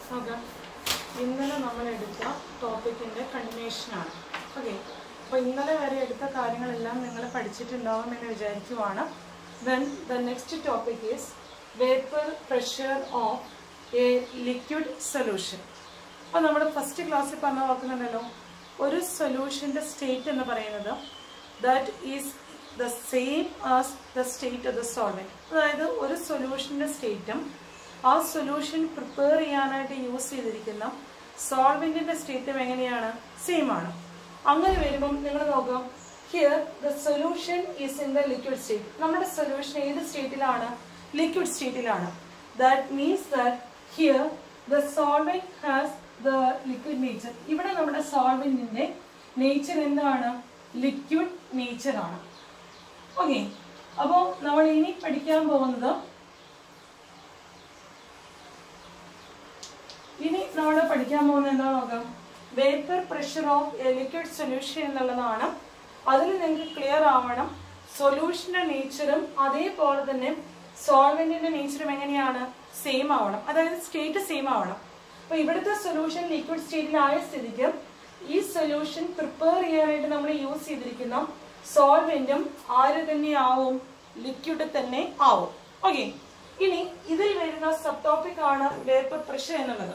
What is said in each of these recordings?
നോക്കാം ഇന്നലെ നമ്മൾ എടുത്ത ടോപ്പിക്കിന്റെ കണ്ടിന്യൂഷനാണ് ഓക്കെ അപ്പോൾ ഇന്നലെ വരെ എടുത്ത കാര്യങ്ങളെല്ലാം നിങ്ങൾ പഠിച്ചിട്ടുണ്ടാവും എന്ന് വിചാരിക്കുവാണ് then the next topic is vapour pressure of a liquid solution അപ്പോൾ നമ്മൾ ഫസ്റ്റ് ക്ലാസ്സിൽ പറഞ്ഞ ഓർക്കുന്നുണ്ടല്ലോ ഒരു സൊല്യൂഷൻ്റെ സ്റ്റേറ്റ് എന്ന് പറയുന്നത് that is the same as the state of the solvent അതായത് ഒരു സൊല്യൂഷൻ്റെ സ്റ്റേറ്റും ആ സൊല്യൂഷൻ പ്രിപ്പയർ ചെയ്യാനായിട്ട് യൂസ് ചെയ്തിരിക്കുന്ന സോൾവെന്റിന്റെ സ്റ്റേറ്റും എങ്ങനെയാണ് സെയിം ആണ് അങ്ങനെ വരുമ്പം നിങ്ങൾ നോക്കാം here the solution is in the liquid state നമ്മുടെ സൊല്യൂഷൻ ഏത് സ്റ്റേറ്റിലാണ് ലിക്വിഡ് സ്റ്റേറ്റിലാണ് that means that here the solvent has the liquid nature ഇവിടെ നമ്മുടെ സോൾവെന്റിന്റെ നേച്ചർ എന്താണ് ലിക്വിഡ് നേച്ചർ ആണ് ഓക്കെ അപ്പോൾ നമ്മൾ ഇനി പഠിക്കാൻ പോകുന്നത് ഇനി നമ്മൾ പഠിക്കാൻ പോകുന്നത് എന്താ നോക്കാം vapour pressure of a liquid solution എന്നുള്ളതാണ് അതിൽ നിങ്ങൾക്ക് ക്ലിയർ ആവണം സൊല്യൂഷന്റെ നേച്ചറും അതേപോലെ തന്നെ സോൾവെന്റിന്റെ നേച്ചറും എങ്ങനെയാണ് സെയിം ആവണം അതായത് സ്റ്റേറ്റ് സെയിം ആവണം അപ്പൊ ഇവിടുത്തെ സൊല്യൂഷൻ ലിക്വിഡ് സ്റ്റേറ്റിലായ സ്ഥിതിക്ക് ഈ സൊല്യൂഷൻ പ്രിപ്പയർ ചെയ്യാനായിട്ട് നമ്മൾ യൂസ് ചെയ്തിരിക്കുന്ന സോൾവെന്റും ആര് തന്നെ ആവും ലിക്വിഡ് തന്നെ ആവും ഓക്കെ ഇനി ഇതിൽ വരുന്ന സബ് ടോപ്പിക് ആണ് വേപ്പർ പ്രഷർ എന്നുള്ളത്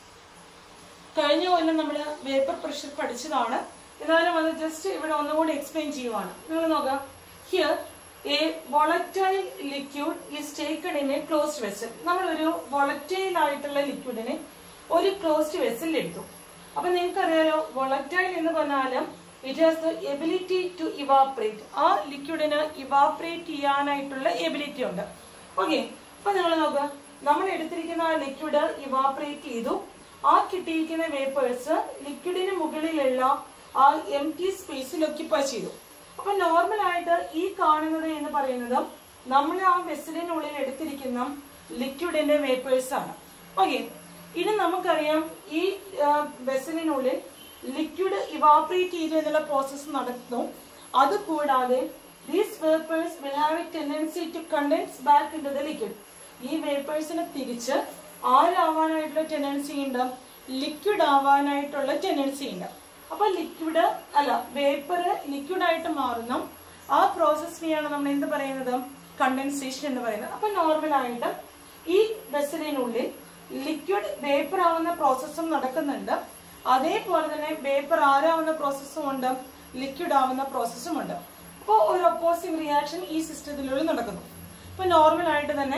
കഴിഞ്ഞ കൊല്ലം നമ്മൾ വേപ്പർ പ്രഷർ പഠിച്ചതാണ് എന്നാലും അത് ജസ്റ്റ് ഇവിടെ ഒന്നുകൂടി എക്സ്പ്ലെയിൻ ചെയ്യുവാണ് നിങ്ങൾ നോക്കാം here a volatile liquid is taken in a closed vessel നമ്മളൊരു വോളറ്റൈൽ ആയിട്ടുള്ള ലിക്വിഡിനെ ഒരു ക്ലോസ്ഡ് വെസലിൽ എടുത്തു അപ്പൊ നിങ്ങൾക്കറിയാലോ വോളറ്റൈൽ എന്ന് പറഞ്ഞാലും it has the ability to evaporate ആ ലിക്വിഡിന് ഇവാപറേറ്റ് ചെയ്യാനായിട്ടുള്ള എബിലിറ്റി ഉണ്ട് ഓക്കെ അപ്പൊ നിങ്ങൾ നോക്കുക നമ്മൾ എടുത്തിരിക്കുന്ന ആ ലിക്വിഡ് ഇവാപറേറ്റ് ചെയ്തു ആ കിട്ടിയിരിക്കുന്ന വേപ്പേഴ്സ് ലിക്വിഡിന് മുകളിലുള്ള ആ എം ടി സ്പേസിൽ ഒക്യുപ്പൈ ചെയ്തു അപ്പൊ നോർമൽ ആയിട്ട് ഈ കാണുന്നത് എന്ന് പറയുന്നത് നമ്മൾ ആ വെസലിനുള്ളിൽ എടുത്തിരിക്കുന്ന ലിക്വിഡിന്റെ വേപ്പേഴ്സ് ആണ് ഓക്കെ ഇനി നമുക്കറിയാം ഈ വെസലിനുള്ളിൽ ലിക്വിഡ് ഇവാപറേറ്റ് ചെയ്തു എന്നുള്ള പ്രോസസ്സ് നടത്തുന്നു അതുകൂടാതെ these vapours will have a tendency to condense back in the liquid ഈ വേപ്പേഴ്സിനെ തിരിച്ച് ആരാവാനായിട്ടുള്ള ടെൻഡൻസി ഉണ്ട് ലിക്വിഡ് ആവാനായിട്ടുള്ള ടെൻഡൻസി ഉണ്ട് അപ്പൊ ലിക്വിഡ് അല്ല വേപ്പർ ലിക്വിഡ് ആയിട്ട് മാറുന്ന ആ പ്രോസസ്സിനെയാണ് നമ്മൾ എന്ത് പറയുന്നത് കണ്ടൻസേഷൻ എന്ന് പറയുന്നത് അപ്പൊ നോർമൽ ആയിട്ട് ഈ വെസലിനുള്ളിൽ ലിക്വിഡ് വേപ്പർ ആവുന്ന പ്രോസസ്സും നടക്കുന്നുണ്ട് അതേപോലെ തന്നെ വേപ്പർ ആരാവുന്ന പ്രോസസ്സും ഉണ്ട് ലിക്വിഡ് ആവുന്ന പ്രോസസ്സും ഉണ്ട് അപ്പോൾ ഒരു ഒപ്പോസിംഗ് റിയാക്ഷൻ ഈ സിസ്റ്റത്തിനുള്ളിൽ നടക്കുന്നു ഇപ്പൊ നോർമൽ ആയിട്ട് തന്നെ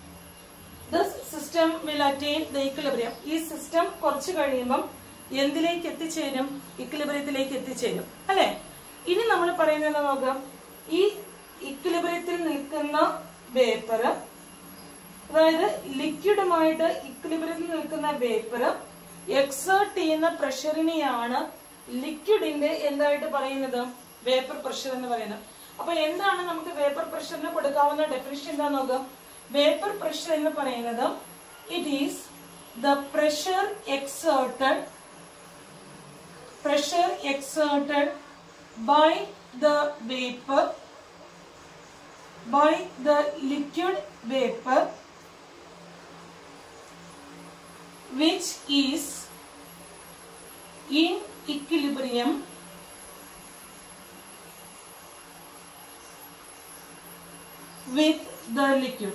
this system will attain the equilibrium ഈ സിസ്റ്റം കുറച്ച് കഴിയുമ്പം എന്തിലേക്ക് എത്തിച്ചേരും ഇക്വിലിബ്രിയത്തിലേക്ക് എത്തിച്ചേരും അല്ലെ ഇനി നമ്മൾ പറയുന്നത് നോക്കാം ഈ ഇക്വിലിബ്രിയത്തിൽ നിൽക്കുന്ന വേപ്പർ അതായത് ലിക്വിഡുമായിട്ട് ഇക്വിലിബ്രിയത്തിൽ നിൽക്കുന്ന വേപ്പർ എക്സേർട്ട് ചെയ്യുന്ന പ്രഷറിനെയാണ് ലിക്വിഡിന്റെ എന്തായിട്ട് പറയുന്നത് വേപ്പർ പ്രഷർ എന്ന് പറയുന്നത് അപ്പൊ എന്താണ് നമുക്ക് വേപ്പർ പ്രഷറിന് കൊടുക്കാവുന്ന ഡെഫിനിഷൻ എന്താ നോക്കാം വേപ്പർ പ്രഷർ എന്ന് പറയുന്നത് it is the pressure exerted pressure exerted by the vapour by the liquid vapour which is in equilibrium with the liquid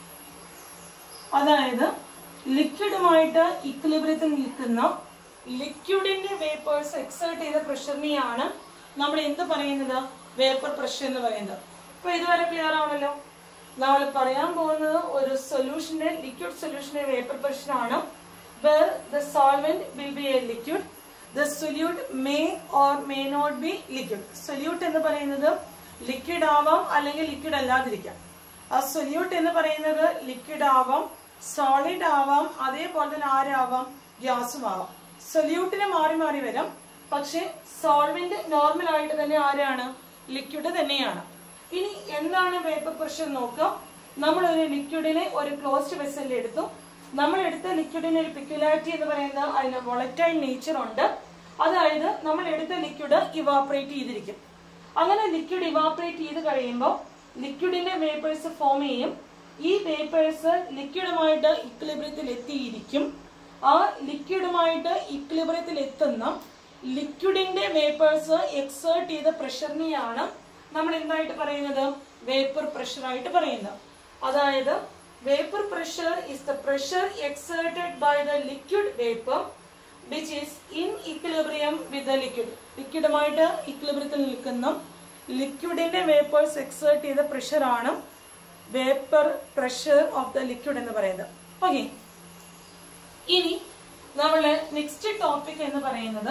അതായത് ലിക്വിഡുമായിട്ട് ഇക്വിലിബ്രിയത്തിൽ നിൽക്കുന്ന ലിക്വിഡിന്റെ വേപ്പേഴ്സ് എക്സേർട്ട് ചെയ്ത പ്രഷറിനെയാണ് നമ്മൾ എന്ത് പറയുന്നത് വേപ്പർ പ്രഷർ എന്ന് പറയുന്നത് അപ്പൊ ഇതുവരെ ക്ലിയർ ആണല്ലോ നമ്മൾ പറയാൻ പോകുന്നത് ഒരു സൊല്യൂഷന്റെ ലിക്വിഡ് സൊല്യൂഷന്റെ വേപ്പർ പ്രഷർ ആണ് where the solvent will be a liquid the solute may or may not be liquid solute എന്ന് പറയുന്നത് ലിക്വിഡ് ആവാം അല്ലെങ്കിൽ ലിക്വിഡ് അല്ലാതിരിക്കാം ആ സൊല്യൂട്ട് എന്ന് പറയുന്നത് ലിക്വിഡ് ആവാം സോളിഡ് ആവാം അതേപോലെ തന്നെ ആരാവാം ഗ്യാസും ആവാം സൊല്യൂട്ടിന് മാറി മാറി വരാം പക്ഷെ സോൾവെന്റ് നോർമൽ ആയിട്ട് തന്നെ ആരാണ് ലിക്വിഡ് തന്നെയാണ് ഇനി എന്താണ് വേപ്പർ പ്രഷർ നോക്കാം നമ്മൾ ഒരു ലിക്വിഡിനെ ഒരു ക്ലോസ്ഡ് വെസലിൽ എടുത്തു നമ്മൾ എടുത്ത ലിക്വിഡിന് ഒരു പിക്യുലാരിറ്റി എന്ന് പറയുന്നത് അതിന് വോളറ്റൈൽ നേച്ചർ ഉണ്ട് അതായത് നമ്മൾ എടുത്ത ലിക്വിഡ് ഇവാപറേറ്റ് ചെയ്തിരിക്കും അങ്ങനെ ലിക്വിഡ് ഇവാപറേറ്റ് ചെയ്ത് കഴിയുമ്പോൾ ലിക്വിഡിന്റെ വേപ്പേഴ്സ് ഫോം ചെയ്യും ഈ വേപ്പേഴ്സ് ലിക്വിഡുമായിട്ട് ഇക്വിലിബ്രിയത്തിൽ എത്തിയിരിക്കും ആ ലിക്വിഡുമായിട്ട് ഇക്ലിബ്രിയത്തിൽ എത്തുന്ന ലിക്വിഡിന്റെ വേപ്പേഴ്സ് എക്സേർട്ട് ചെയ്ത പ്രഷറിനെയാണ് നമ്മൾ എന്തായിട്ട് പറയുന്നത് വേപ്പർ പ്രഷർ ആയിട്ട് പറയുന്നത് അതായത് vapour pressure is the pressure exerted by the liquid vapour which is in equilibrium with the liquid ലിക്വിഡുമായിട്ട് ഇക്വിലിബ്രിയത്തിൽ നിൽക്കുന്ന ലിക്വിഡിന്റെ വേപ്പേഴ്സ് എക്സേർട്ട് ചെയ്ത പ്രഷറാണ് vapour pressure of the liquid എന്ന് പറയുന്നത് ഓക്കെ ഇനി നമ്മളെ നെക്സ്റ്റ് ടോപ്പിക് എന്ന് പറയുന്നത്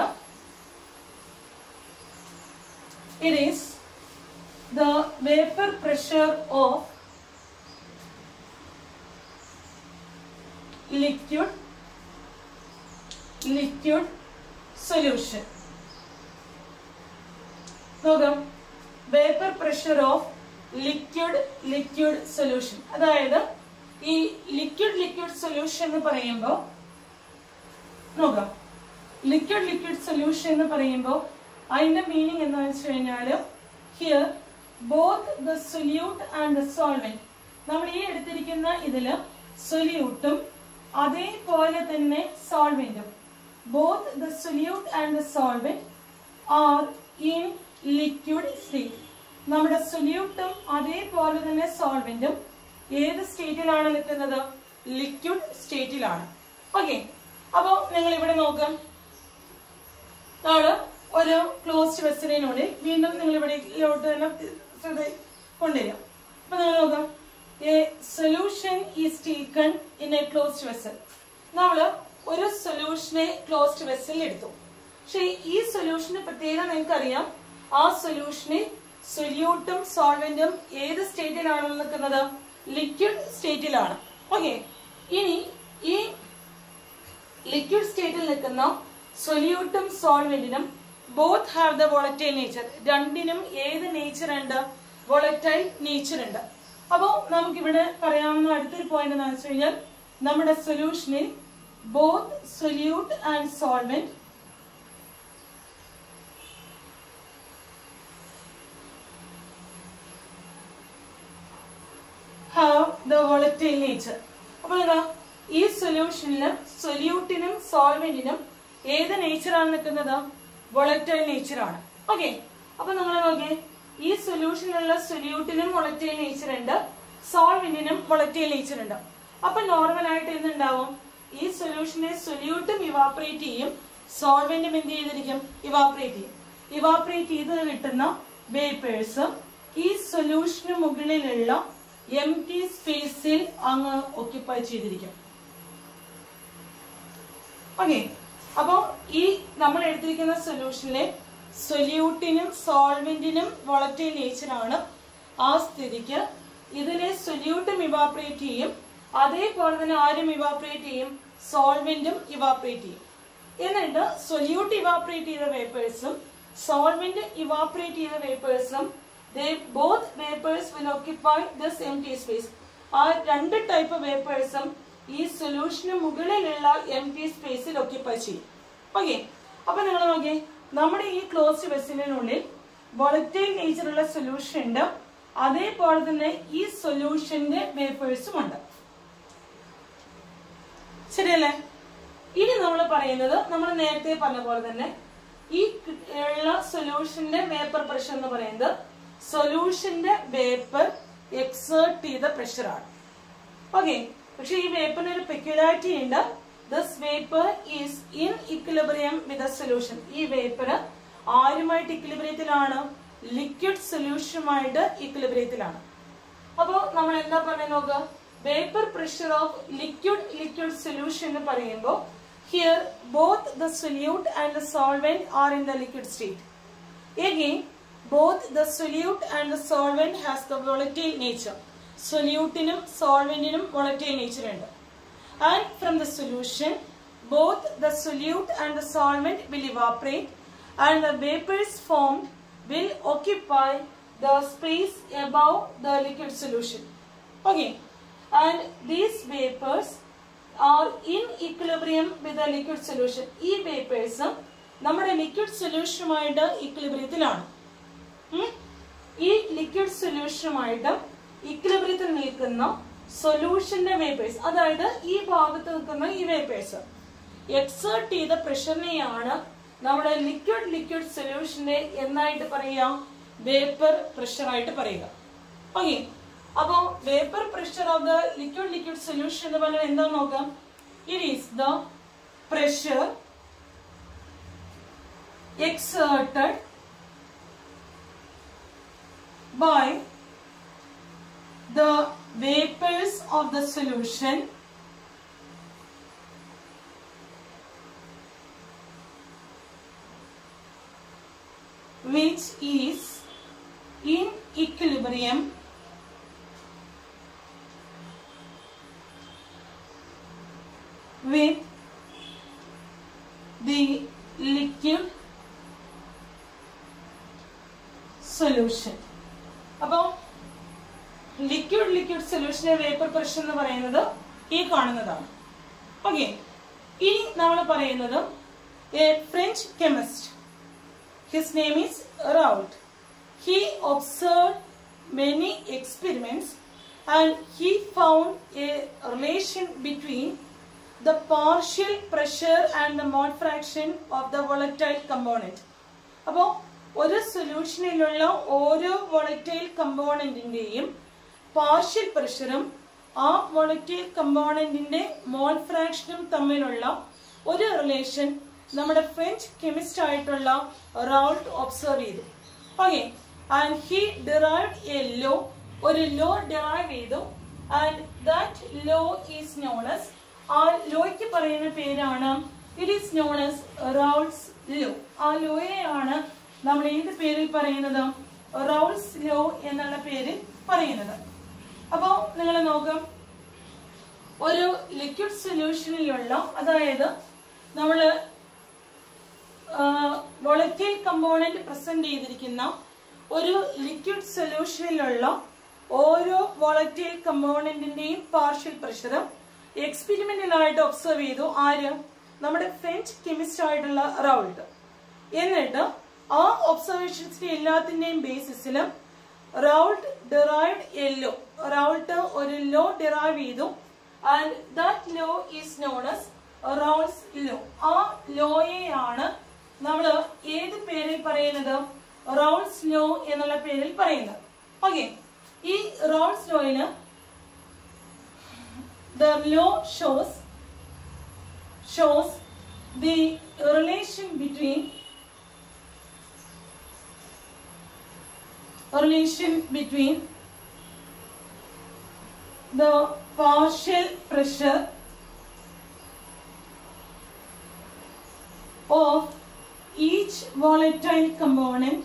it is the vapour pressure of liquid liquid solution നോക്കാം vapour pressure of liquid liquid solution അതായത് ഈ ലിക്വിഡ് ലിക്വിഡ് സൊല്യൂഷൻ എന്ന് പറയുമ്പോൾ നോക്കാം ലിക്വിഡ് ലിക്വിഡ് സൊല്യൂഷൻ എന്ന് പറയുമ്പോൾ അതിന്റെ മീനിങ് എന്ന് വെച്ച് കഴിഞ്ഞാൽ here both the solute and the solvent നമ്മൾ ഈ എടുത്തിരിക്കുന്ന ഇതില് സൊല്യൂട്ടും അതേപോലെ തന്നെ സോൾവെന്റും both the solute and the solvent are in liquid state നമ്മുടെ സൊല്യൂട്ടും അതേപോലെ തന്നെ സോൾവെന്റും ഏത് സ്റ്റേറ്റിലാണ് നിൽക്കുന്നത് ലിക്വിഡ് സ്റ്റേറ്റിലാണ് ഓക്കെ അപ്പോ നിങ്ങൾ ഇവിടെ നോക്കാം നമ്മള് ഒരു ക്ലോസ്ഡ് വെസലിനുള്ളിൽ വീണ്ടും നിങ്ങൾ ഇവിടെ ഇതിലോട്ട് തന്നെ ശ്രദ്ധ കൊണ്ടുവരിക അപ്പൊ നിങ്ങൾ നോക്കാം a solution is taken in a closed vessel നമ്മള് ഒരു സൊല്യൂഷനെ ക്ലോസ്ഡ് വെസലിൽ എടുത്തു പക്ഷെ ഈ സൊല്യൂഷന് പ്രത്യേകം നിങ്ങൾക്കറിയാം ആ സൊല്യൂഷനിൽ സൊല്യൂട്ടും സോൾവെന്റും ഏത് സ്റ്റേറ്റിലാണ് നിൽക്കുന്നത് ലിക്വിഡ് സ്റ്റേറ്റിലാണ് ഓക്കെ ഇനി ഈ ലിക്വിഡ് സ്റ്റേറ്റിൽ നിൽക്കുന്ന സൊല്യൂട്ടും സോൾവെന്റിനും both have the volatile nature രണ്ടിനും ഏത് നേച്ചർ ഉണ്ട് വോളറ്റൈൽ നേച്ചർ ഉണ്ട് അപ്പോൾ നമുക്കിവിടെ പറയാവുന്ന അടുത്തൊരു പോയിന്റ് എന്താണെന്ന് വെച്ച് കഴിഞ്ഞാൽ നമ്മുടെ സൊല്യൂഷനിൽ both solute and solvent have the volatile nature അപ്പൊ എന്താ ഈ സൊല്യൂഷനിൽ സൊല്യൂട്ടിനും സോൾവെന്റിനും ഏത് നേച്ചറാണ് നിൽക്കുന്നത് വോളറ്റൈൽ നേച്ചറാണ് ഓക്കെ അപ്പൊ നിങ്ങൾ നോക്കിയേ ഈ സൊല്യൂഷനിലുള്ള സൊല്യൂട്ടിനും വോളറ്റൈൽ നേച്ചർ ഉണ്ട് സോൾവെന്റിനും വോളറ്റൈൽ നേച്ചർ ഉണ്ട് അപ്പൊ നോർമൽ ആയിട്ട് എന്തുണ്ടാവും ഈ സൊല്യൂഷനെ സൊല്യൂട്ടും ഇവാപറേറ്റ് ചെയ്യും സോൾവെന്റും എന്ത് ചെയ്തിരിക്കും ഇവാപറേറ്റ് ചെയ്യും ഇവാപറേറ്റ് ചെയ്ത് കിട്ടുന്ന വേപ്പേഴ്സ് ഈ സൊല്യൂഷന് മുകളിലുള്ള എം ടി സ്പേസിൽ അങ്ങ് ഒക്യുപ്പൈ ചെയ്തിരിക്കും ഓക്കെ അപ്പോ ഈ നമ്മൾ എടുത്തിരിക്കുന്ന സൊല്യൂഷനിലെ സൊല്യൂട്ടിനും സോൾവെന്റിനും വോളറ്റൈൽ നേച്ചർ ആണ് ആ സ്ഥിതിക്ക് ഇതിനെ സൊല്യൂട്ടും ഇവാപറേറ്റ് ചെയ്യും അതേപോലെ തന്നെ ആരും ഇവാപറേറ്റ് ചെയ്യും സോൾവെന്റും ഇവാപറേറ്റ് ചെയ്യും എന്നിട്ട് സൊല്യൂട്ട് ഇവാപറേറ്റ് ചെയ്ത വേപ്പേഴ്സും സോൾവെന്റ് ഇവാപറേറ്റ് ചെയ്ത വേപ്പേഴ്സും they both vapors will occupy this empty space ആ രണ്ട് ടൈപ്പ് വേപ്പേഴ്സും ഈ സൊല്യൂഷന് മുകളിലുള്ള എം ടി സ്പേസിൽ ഒക്യുപ്പൈ ചെയ്യും ഓക്കെ അപ്പൊ നിങ്ങൾ നോക്കിയേ നമ്മുടെ ഈ ക്ലോസ്ഡ് വെസലിനുള്ളിൽ വോളറ്റൈൽ നേച്ചറുള്ള സൊല്യൂഷൻ ഉണ്ട് അതേപോലെ തന്നെ ഈ സൊല്യൂഷന്റെ വേപ്പേഴ്സും ഉണ്ട് ശരിയല്ലേ ഇനി നമ്മൾ പറയുന്നത് നമ്മൾ നേരത്തെ പറഞ്ഞ പോലെ തന്നെ ഈ ഉള്ള സൊല്യൂഷന്റെ വേപ്പർ പ്രഷർ എന്ന് പറയുന്നത് സൊല്യൂഷന്റെ വേപ്പർ എക്സേർട്ട് ചെയ്ത പ്രഷറാണ് ഓക്കെ പക്ഷെ ഈ വേപ്പറിന് ഒരു പെക്യുലാരിറ്റി ഉണ്ട് this vapour is in equilibrium with solution ഈ വേപ്പർ ആരുമായിട്ട് ഇക്വിലിബ്രിയത്തിലാണ് ലിക്വിഡ് സൊല്യൂഷനുമായിട്ട് ഇക്വിലിബ്രിയത്തിലാണ് അപ്പോൾ നമ്മൾ എന്താ പറയുക നോക്കുക vapour pressure of liquid liquid solution എന്ന് പറയുമ്പോൾ here both the solute and the solvent are in the liquid state Again, both the solute and the solvent has the volatile nature. സൊല്യൂട്ടിനും സോൾവെന്റിനും volatile nature ഉണ്ട് and from the solution both the solute and the solvent will evaporate and the vapours formed will occupy the space above the liquid solution. Okay, and these vapors are in equilibrium with the liquid solution. ഈ vapours നമ്മുടെ liquid സൊല്യൂഷനുമായിട്ട് ഇക്വിലിബ്രിയത്തിലാണ് ഉം? ഈ liquid സൊല്യൂഷനുമായിട്ട് ഇക്വിലിബ്രിയത്തിൽ നിൽക്കുന്ന സൊല്യൂഷന്റെ vapours അതായത് ഈ ഭാഗത്ത് നിൽക്കുന്ന ഈ വേപ്പേഴ്സ് എക്സേർട്ട് ചെയ്ത പ്രഷറിനെയാണ് നമ്മുടെ ലിക്വിഡ് ലിക്വിഡ് സൊല്യൂഷന്റെ എന്നായിട്ട് പറയുക വേപ്പർ പ്രഷർ ആയിട്ട് പറയുക ഓക്കെ അപ്പോ vapour pressure of the liquid liquid solution എന്ന് പറഞ്ഞാൽ എന്താ നോക്കാം it is the pressure exerted by the vapors of the solution which is in equilibrium with the liquid solution അപ്പോൾ liquid liquid സൊല്യൂഷനെ vapour pressure എന്ന് പറയുന്നത് ഈ കാണുന്നതാണ് ഓക്കെ ഇനി നമ്മൾ പറയുന്നത് a French chemist his name is Raoult he observe many experiments and he found a relation between the partial pressure and the mole fraction of the volatile component. അപ്പോൾ ഒരു സൊല്യൂഷനിലുള്ള ഓരോ വോളറ്റൈൽ കമ്പോണന്റിന്റെയും പാർഷ്യൽ പ്രഷറും ആ volatile കമ്പോണന്റിന്റെ മോൾ ഫ്രാക്ഷനും തമ്മിലുള്ള ഒരു relation നമ്മുടെ French chemist ആയിട്ടുള്ള റൗൾട്ട് ഒബ്സർവ് ചെയ്തു okay and he derived a law ഒരു ലോ ഡിറൈവ് ചെയ്തു and that law is known as ആ ലോയ്ക്ക് പറയുന്ന പേരാണ് it is known as Raoult's law ആ ലോയെയാണ് നമ്മൾ ഏത് പേരിൽ പറയുന്നത് റൗൾസ് ലോ എന്നുള്ള പേരിൽ പറയുന്നത് അപ്പോ നിങ്ങൾ നോക്കാം ഒരു ലിക്വിഡ് സൊല്യൂഷനിലുള്ള അതായത് നമ്മള് വോളറ്റൈൽ കമ്പോണന്റ് പ്രസന്റ് ചെയ്തിരിക്കുന്ന ഒരു ലിക്വിഡ് സൊല്യൂഷനിലുള്ള ഓരോ വോളറ്റൈൽ കമ്പോണന്റിന്റെയും പാർഷ്യൽ പ്രഷറും എക്സ്പെരിമെന്റിലായിട്ട് ഒബ്സർവ് ചെയ്തു ആര് നമ്മുടെ ഫ്രഞ്ച് കെമിസ്റ്റ് ആയിട്ടുള്ള റൗൾട്ട് എന്നിട്ട് ആ ഒബ്സർവേഷൻസിന്റെ എല്ലാത്തിന്റെയും ബേസിസിൽ Raoult derived a law Raoult ഒരു ലോ ഡിറൈവ് ചെയ്തു and that law is known as Raoult's law ആ ലോയെയാണ് നമ്മൾ ഏത് പേരിൽ പറയുന്നത് റൗൾസ് ലോ എന്നുള്ള പേരിൽ പറയുന്നത് ഓക്കെ ഈ റൗൾസ് ലോയില് the law shows shows the relation between relation between the partial pressure of each volatile component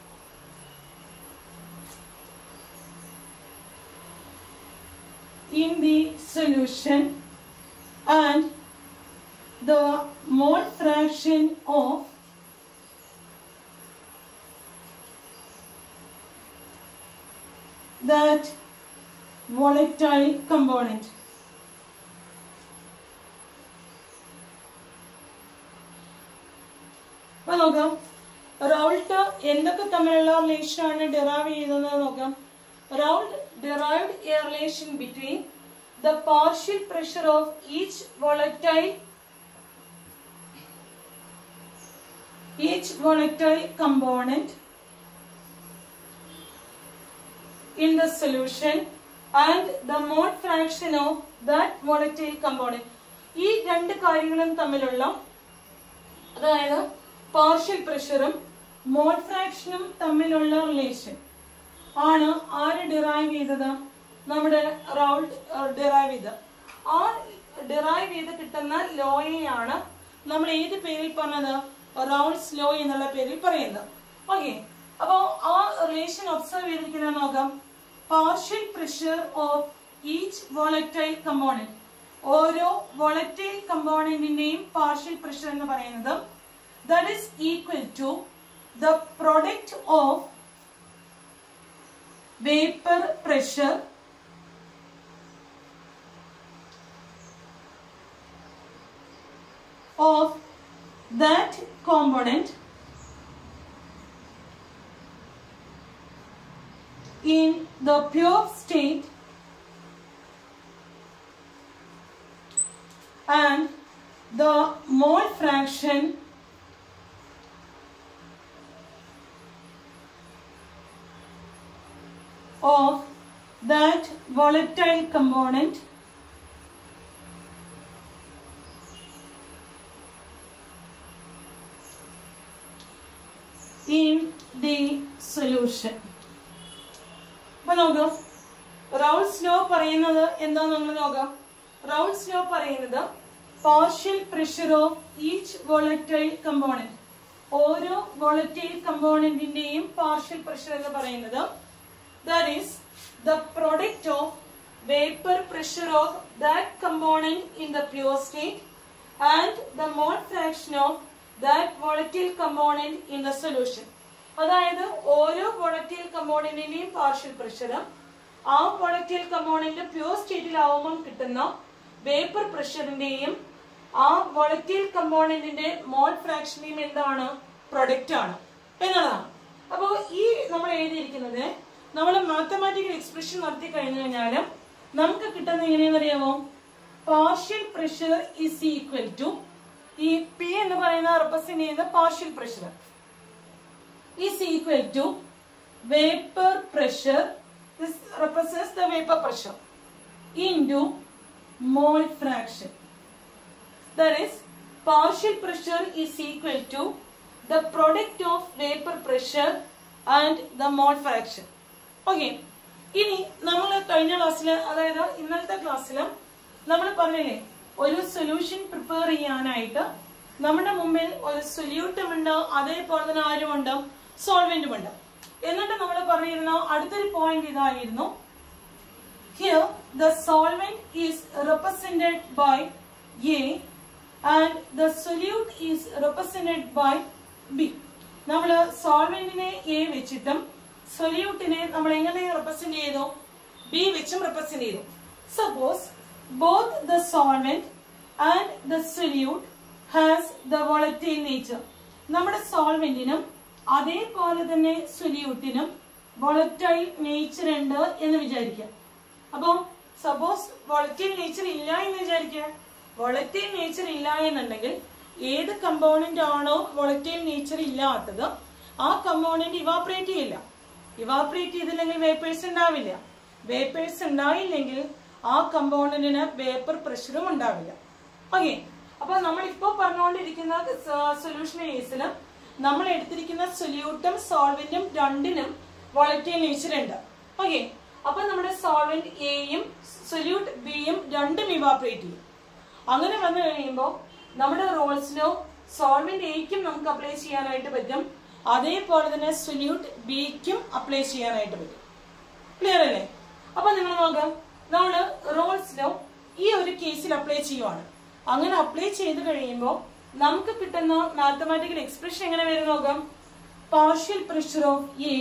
in the solution and the mole fraction of that volatile component. അപ്പൊ നോക്കാം റൗൾട്ട് എന്തൊക്കെ തമ്മിലുള്ള റിലേഷൻ ആണ് ഡിറൈവ് ചെയ്യുന്നത് നോക്കാം റൗൾട്ട് derived a relation between the partial pressure of each volatile each volatile component in the solution and the mole fraction of that volatile component ഈ രണ്ട് കാര്യങ്ങളും തമ്മിലുള്ള അതായത് പാർഷ്യൽ പ്രഷറും മോൾ ഫ്രാക്ഷനും തമ്മിലുള്ള റിലേഷൻ ആണ് ആര് ഡിറൈവ് ചെയ്തത് നമ്മുടെ റൗൾട്ട് ഡിറൈവ് ചെയ്ത് ആ ഡിറൈവ് ചെയ്ത് കിട്ടുന്ന ലോയെയാണ് നമ്മൾ ഏത് പേരിൽ പറഞ്ഞത് റൗൾസ് ലോ എന്നുള്ള പേരിൽ പറയുന്നത് ഓക്കെ അപ്പോ ആ റിലേഷൻ ഒബ്സർവ് ചെയ്തിരിക്കുന്നത് നോക്കാം partial pressure of each volatile component ഓരോ വോളറ്റൈൽ കമ്പോണന്റിന്റെയും പാർഷ്യൽ പ്രഷർ എന്ന് പറയുന്നത് that is equal to the product of vapor pressure of that component in the pure state and the mole fraction of that volatile component in the solution. അപ്പൊ നോക്കാം Raoult's law പറയുന്നത് എന്താന്ന് നമ്മൾ നോക്കാം Raoult's law പറയുന്നത് partial pressure of each volatile component ഓരോ volatile കമ്പോണന്റിന്റെയും partial pressure എന്ന് പറയുന്നത് that is the product of vapour pressure of that component in the pure state and the mole fraction of that volatile component in the solution അതായത് ഓരോ volatile കമ്പോണന്റിന്റെയും partial pressure ആ volatile component pure സ്റ്റേറ്റിലാവുമ്പോൾ കിട്ടുന്ന vapour പ്രഷറിന്റെയും ആ volatile കമ്പോണന്റിന്റെ mole ഫ്രാക്ഷന്റെയും എന്താണ് product ആണ് എന്നതാണ് അപ്പോൾ ഈ നമ്മൾ എഴുതിയിരിക്കുന്നത് നമ്മൾ മാത്തമാറ്റിക്കൽ എക്സ്പ്രഷൻ നടത്തി കഴിഞ്ഞു കഴിഞ്ഞാൽ നമുക്ക് കിട്ടുന്ന എങ്ങനെയാണെന്ന് അറിയാമോ partial pressure is equal to ഈ പി എന്ന് പറയുന്ന റെപ്രസെന്റ് ചെയ്യുന്ന partial pressure is equal to vapor pressure this represents the vapor pressure into mole fraction that is partial pressure is equal to the product of vapor pressure and the mole fraction okay ഇനി നമ്മൾ കഴിഞ്ഞ ക്ലാസ്സിൽ അതായത് ഇന്നലത്തെ ക്ലാസ്സിൽ നമ്മൾ പറഞ്ഞില്ലേ ഒരു സൊല്യൂഷൻ പ്രിപ്പയർ ചെയ്യാനായിട്ട് നമ്മുടെ മുമ്പിൽ ഒരു സൊല്യൂട്ടും ഉണ്ട് അതേപോലെ തന്നെ ആരുമുണ്ട് സോൾവെന്റും ഉണ്ട് എന്നിട്ട് നമ്മൾ പറഞ്ഞിരുന്ന അടുത്തൊരു പോയിന്റ് ഇതായിരുന്നു here the solvent is represented by A and the solute is represented by B നമ്മൾ സോൾവെന്റിനെ എ വെച്ചിട്ടും സൊല്യൂട്ടിനെ നമ്മൾ എങ്ങനെ റെപ്രസെന്റ് ചെയ്തു ബി വെച്ചും റെപ്രസെന്റ് ചെയ്തു suppose both the solvent and the solute has the volatile nature നമ്മുടെ സോൾവെന്റിനും അതേപോലെ തന്നെ സൊല്യൂട്ടിനും വോളറ്റൈൽ നേച്ചർ ഉണ്ട് എന്ന് വിചാരിക്കാം അപ്പം സപ്പോസ് വോളറ്റൈൽ നേച്ചർ ഇല്ല എന്ന് വിചാരിക്കുക വോളറ്റൈൽ നേച്ചർ ഇല്ല എന്നുണ്ടെങ്കിൽ ഏത് കമ്പോണന്റ് ആണോ വോളറ്റൈൽ നേച്ചർ ഇല്ലാത്തത് ആ കമ്പോണന്റ് ഇവാപറേറ്റ് ചെയ്യില്ല ഇവാപറേറ്റ് ചെയ്തില്ലെങ്കിൽ വേപ്പേഴ്സ് ഉണ്ടാവില്ല വേപ്പേഴ്സ് ഉണ്ടായില്ലെങ്കിൽ ആ കമ്പോണന്റിന് വേപ്പർ പ്രഷറും ഉണ്ടാവില്ല ഓക്കെ അപ്പൊ നമ്മൾ ഇപ്പോ പറഞ്ഞുകൊണ്ടിരിക്കുന്ന സൊല്യൂഷൻ കേസിൽ നമ്മൾ എടുത്തിരിക്കുന്ന സൊല്യൂട്ടും സോൾവെന്റും രണ്ടിനും വോളറ്റൈൽ നേച്ചർ ഉണ്ട് ഓക്കെ അപ്പൊ നമ്മുടെ സോൾവെന്റ് എയും സൊല്യൂട്ട് ബിയും രണ്ടും ഇവാപറേറ്റ് ചെയ്യും അങ്ങനെ വന്നു കഴിയുമ്പോൾ നമ്മുടെ റോൾസിലോ സോൾവെന്റ് എയ്ക്കും നമുക്ക് അപ്ലൈ ചെയ്യാനായിട്ട് പറ്റും അതേപോലെ തന്നെ സൊല്യൂട്ട് ബിക്കും അപ്ലൈ ചെയ്യാനായിട്ട് പറ്റും ക്ലിയർ അല്ലേ അപ്പൊ നിങ്ങൾ നോക്കാം നമ്മൾ റോൾസിലോ ഈ ഒരു കേസിൽ അപ്ലൈ ചെയ്യുവാണ് അങ്ങനെ അപ്ലൈ ചെയ്ത് കഴിയുമ്പോൾ നമുക്ക് കിട്ടുന്ന മാത്തമാറ്റിക്കൽ എക്സ്പ്രഷൻ എങ്ങനെ വരും നോക്കാം partial pressure of A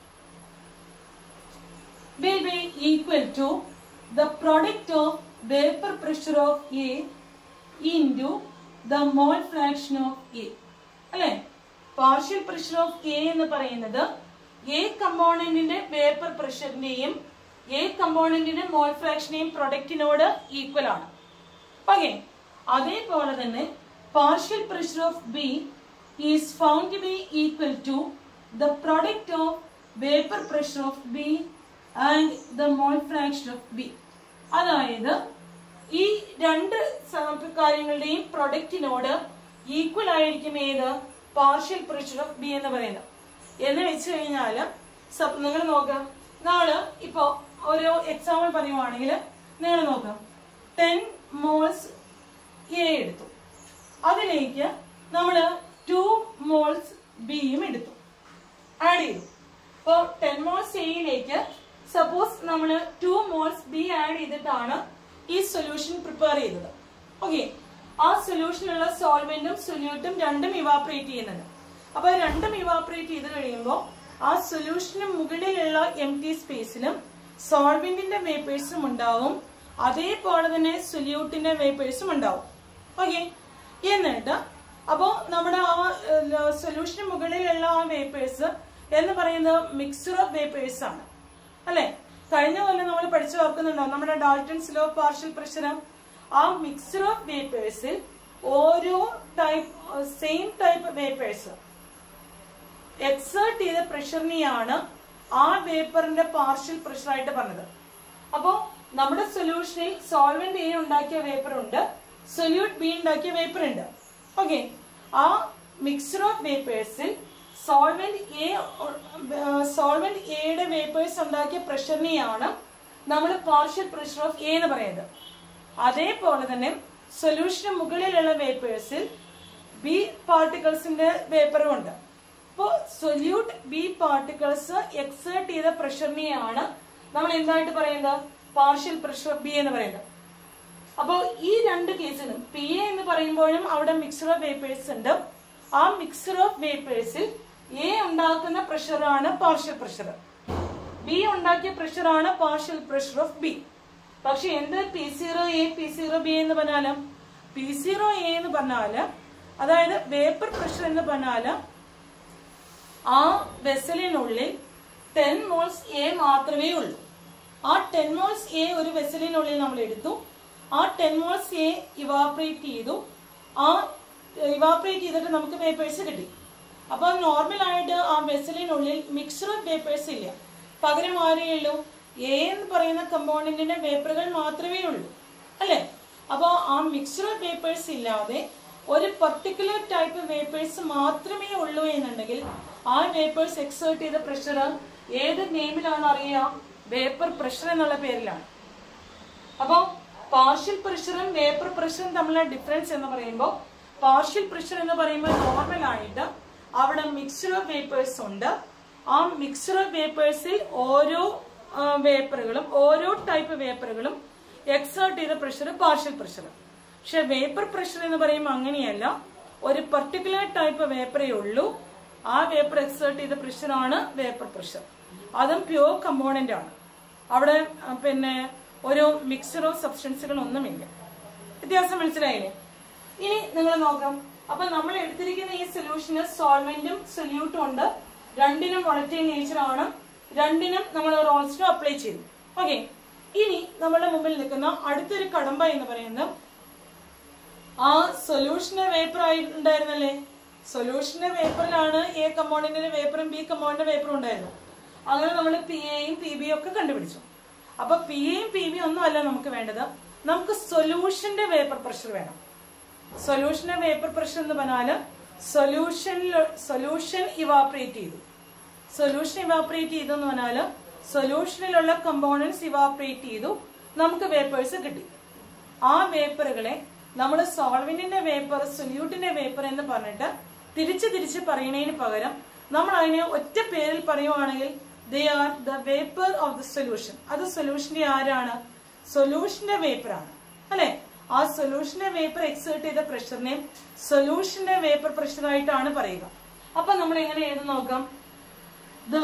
will be equal to the product of vapor pressure of A into the mole fraction of A. അല്ലേ പാർഷ്യൽ പ്രഷർ ഓഫ് എ എന്ന് പറയുന്നത് എ കമ്പോണന്റിന്റെ വേപ്പർ പ്രഷറിന്റെയും എ കമ്പോണന്റിന്റെ മോൾ ഫ്രാക്ഷന്റെയും പ്രൊഡക്റ്റിനോട് ഈക്വൽ ആണ് ഓക്കെ അതേപോലെ തന്നെ partial pressure of B is found to be equal to the product of vapour pressure of B and the mole fraction of B അതായത് ഈ രണ്ട് സ- കാര്യങ്ങളുടെയും പ്രൊഡക്റ്റിനോട് ഈക്വൽ ആയിരിക്കും ഏത് പാർഷ്യൽ പ്രഷർ ഓഫ് ബി എന്ന് പറയുന്നത് എന്ന് വെച്ച് കഴിഞ്ഞാൽ നിങ്ങൾ നോക്കാം നാള് ഇപ്പോ ഒരു എക്സാമ്പിൾ പറയുവാണെങ്കിൽ നിങ്ങൾ നോക്കാം ടെൻ മോൾസ് എ എടുത്തു അതിലേക്ക് നമ്മൾ ടു മോൾസ് ബിയും എടുത്തു ആഡ് ചെയ്തു അപ്പോൾ ടെൻ മോൾസ് എയിലേക്ക് സപ്പോസ് നമ്മൾ ടു മോൾസ് ബി ആഡ് ചെയ്തിട്ടാണ് ഈ സൊല്യൂഷൻ പ്രിപ്പയർ ചെയ്തത് ഓക്കെ ആ സൊല്യൂഷനുള്ള സോൾവെന്റും സൊല്യൂട്ടും രണ്ടും ഇവാപറേറ്റ് ചെയ്യുന്നുണ്ട് അപ്പൊ രണ്ടും ഇവാപറേറ്റ് ചെയ്ത് കഴിയുമ്പോൾ ആ സൊല്യൂഷന് മുകളിലുള്ള എം ടി സ്പേസിലും സോൾവെന്റിന്റെ വേപ്പേഴ്സും ഉണ്ടാവും അതേപോലെ തന്നെ സൊല്യൂട്ടിന്റെ വേപ്പേഴ്സും ഉണ്ടാവും ഓക്കെ എന്നിട്ട് അപ്പോൾ നമ്മുടെ ആ സൊല്യൂഷന് മുകളിലുള്ള ആ വേപ്പേഴ്സ് എന്ന് പറയുന്നത് മിക്സർ ഓഫ് വേപ്പേഴ്സ് ആണ് അല്ലെ കഴിഞ്ഞ കൊല്ലം നമ്മൾ പഠിച്ചു ഓർക്കുന്നുണ്ടോ നമ്മുടെ ഡാൾട്ടൺസ് ലോ പാർഷ്യൽ പ്രഷർ ആ മിക്സർ ഓഫ് വേപ്പേഴ്സിൽ ഓരോ type same type vapours exert ചെയ്ത പ്രഷറിനെയാണ് ആ വേപ്പറിന്റെ പാർഷ്യൽ പ്രഷർ ആയിട്ട് പറഞ്ഞത് അപ്പോ നമ്മുടെ സൊല്യൂഷനിൽ സോൾവെന്റ് എ ഉണ്ടാക്കിയ വേപ്പർ ഉണ്ട് സൊല്യൂട്ട് ബി ഉണ്ടാക്കിയ വേപ്പർ ഉണ്ട് ഓക്കെ ആ മിക്സർ ഓഫ് വേപ്പേഴ്സിൽ സോൾവെന്റ് എ സോൾവെന്റ് എയുടെ വേപ്പേഴ്സ് ഉണ്ടാക്കിയ പ്രഷറിനെയാണ് നമ്മൾ പാർഷ്യൽ പ്രഷർ ഓഫ് എ എന്ന് പറയുന്നത് അതേപോലെ തന്നെ സൊല്യൂഷന് മുകളിലുള്ള വേപ്പേഴ്സിൽ ബി പാർട്ടിക്കിൾസിന്റെ വേപ്പറും ഉണ്ട് അപ്പോൾ സൊല്യൂട്ട് ബി പാർട്ടിക്കിൾസ് എക്സേർട്ട് ചെയ്ത പ്രഷറിനെയാണ് നമ്മൾ എന്തായിട്ട് പറയുന്നത് പാർഷ്യൽ പ്രഷർ ബി എന്ന് പറയുന്നത് അപ്പോൾ ഈ രണ്ട് കേസിലും പി എ എന്ന് പറയുമ്പോഴും അവിടെ മിക്സർ ഓഫ് വേപ്പേഴ്സ് ഉണ്ട് ആ മിക്സർ ഓഫ് വേപ്പേഴ്സിൽ എ ഉണ്ടാക്കുന്ന പ്രഷറാണ് പാർഷ്യൽ പ്രഷർ ബി ഉണ്ടാക്കിയ പ്രഷറാണ് പാർഷ്യൽ പ്രഷർ ഓഫ് ബി പക്ഷെ എന്ത് P zero A P zero B എന്ന് പറഞ്ഞാലും പി സീറോ എ എന്ന് പറഞ്ഞാല് അതായത് വേപ്പർ പ്രഷർ എന്ന് പറഞ്ഞാല് ആ വെസലിനുള്ളിൽ ടെൻ മോൾസ് എ മാത്രമേ ഉള്ളൂ ആ ടെൻ മോൾസ് എ ഒരു വെസലിനുള്ളിൽ നമ്മൾ എടുത്തു ആ ടെൻ മോൾസ് എ ഇവാപറേറ്റ് ചെയ്തു ആ ഇവാപറേറ്റ് ചെയ്തിട്ട് നമുക്ക് വേപ്പേഴ്സ് കിട്ടി അപ്പോൾ നോർമൽ ആയിട്ട് ആ വെസലിനുള്ളിൽ മിക്സർ ഓഫ് വേപ്പേഴ്സ് ഇല്ല പകരം ആരേ ഉള്ളൂ എ എന്ന് പറയുന്ന കമ്പോണന്റിന്റെ വേപ്പറുകൾ മാത്രമേ ഉള്ളൂ അല്ലേ അപ്പോൾ ആ മിക്സർ ഓഫ് വേപ്പേഴ്സ് ഇല്ലാതെ ഒരു പർട്ടിക്കുലർ ടൈപ്പ് വേപ്പേഴ്സ് മാത്രമേ ഉള്ളൂ എന്നുണ്ടെങ്കിൽ ആ വേപ്പേഴ്സ് എക്സേർട്ട് ചെയ്ത പ്രഷർ ഏത് നെയിമിലാണ് അറിയുക വേപ്പർ പ്രഷർ എന്നുള്ള പേരിലാണ് അപ്പോൾ പാർഷ്യൽ പ്രഷറും വേപ്പർ പ്രഷറും തമ്മിലുള്ള ഡിഫറൻസ് എന്ന് പറയുമ്പോൾ പാർഷ്യൽ പ്രഷർ എന്ന് പറയുമ്പോൾ നോർമൽ ആയിട്ട് അവിടെ മിക്സർ ഓഫ് വേപ്പേഴ്സ് ഉണ്ട് ആ മിക്സർ ഓഫ് വേപ്പേഴ്സിൽ ഓരോ വേപ്പറുകളും ഓരോ ടൈപ്പ് വേപ്പറുകളും എക്സേർട്ട് ചെയ്ത പ്രഷർ പാർഷ്യൽ പ്രഷർ പക്ഷെ വേപ്പർ പ്രഷർ എന്ന് പറയുമ്പോൾ അങ്ങനെയല്ല ഒരു പർട്ടിക്കുലർ ടൈപ്പ് വേപ്പറേ ഉള്ളൂ ആ വേപ്പർ എക്സേർട്ട് ചെയ്ത പ്രഷറാണ് വേപ്പർ പ്രഷർ അതും പ്യുവർ കമ്പോണന്റ് ആണ് അവിടെ ആ, പിന്നെ ഒരു മിക്സർ ഓഫ് സബ്സ്റ്റൻസുകൾ ഒന്നുമില്ല വ്യത്യാസം മനസ്സിലായില്ലേ ഇനി നിങ്ങൾ നോക്കാം അപ്പൊ നമ്മൾ എടുത്തിരിക്കുന്ന ഈ സൊല്യൂഷന് സോൾവെന്റും സൊല്യൂട്ടും ഉണ്ട് രണ്ടിനും വോളറ്റൈൽ നേച്ചർ ആണ് രണ്ടിനും നമ്മൾ റോൾസ്റ്റോ അപ്ലൈ ചെയ്തു ഓക്കെ ഇനി നമ്മുടെ മുമ്പിൽ നിൽക്കുന്ന അടുത്തൊരു കടമ്പ എന്ന് പറയുന്നത് ആ സൊല്യൂഷന് വേപ്പർ ആയിട്ടുണ്ടായിരുന്നല്ലേ സൊല്യൂഷന്റെ വേപ്പറിലാണ് എ കമ്പോണന്റിന്റെ വേപ്പറും ബി കമ്പോണന്റിന്റെ വേപ്പറും ഉണ്ടായിരുന്നു അങ്ങനെ നമ്മൾ പി എയും പി ബിയും ഒക്കെ കണ്ടുപിടിച്ചു അപ്പൊ പി എയും പി ബിയും ഒന്നും അല്ല നമുക്ക് വേണ്ടത് നമുക്ക് സൊല്യൂഷന്റെ വേപ്പർ പ്രഷർ വേണം സൊല്യൂഷന്റെ വേപ്പർ പ്രഷർ എന്ന് പറഞ്ഞാല് സൊല്യൂഷനിൽ സൊല്യൂഷൻ ഇവാപറേറ്റ് ചെയ്തു സൊല്യൂഷൻ ഇവാപറേറ്റ് ചെയ്തു എന്ന് പറഞ്ഞാല് സൊല്യൂഷനിലുള്ള കമ്പോണൻസ് ഇവാപറേറ്റ് ചെയ്തു നമുക്ക് വേപ്പേഴ്സ് കിട്ടി ആ വേപ്പറുകളെ നമ്മൾ സോൾവെന്റിന്റെ വേപ്പർ സൊല്യൂട്ടിന്റെ വേപ്പർ എന്ന് പറഞ്ഞിട്ട് തിരിച്ച് തിരിച്ച് പറയുന്നതിന് പകരം നമ്മൾ അതിനെ ഒറ്റ പേരിൽ പറയുവാണെങ്കിൽ they are the vapour of the solution അത് സൊല്യൂഷന്റെ ആരാണ് സൊല്യൂഷന്റെ വേപ്പർ ആണ് അല്ലെ ആ സൊല്യൂഷന്റെ വേപ്പർ എക്സേർട്ട് ചെയ്ത പ്രഷറിനെ സൊല്യൂഷന്റെ വേപ്പർ പ്രഷർ ആയിട്ടാണ് പറയുക അപ്പൊ നമ്മൾ എങ്ങനെ എഴുതി നോക്കാം the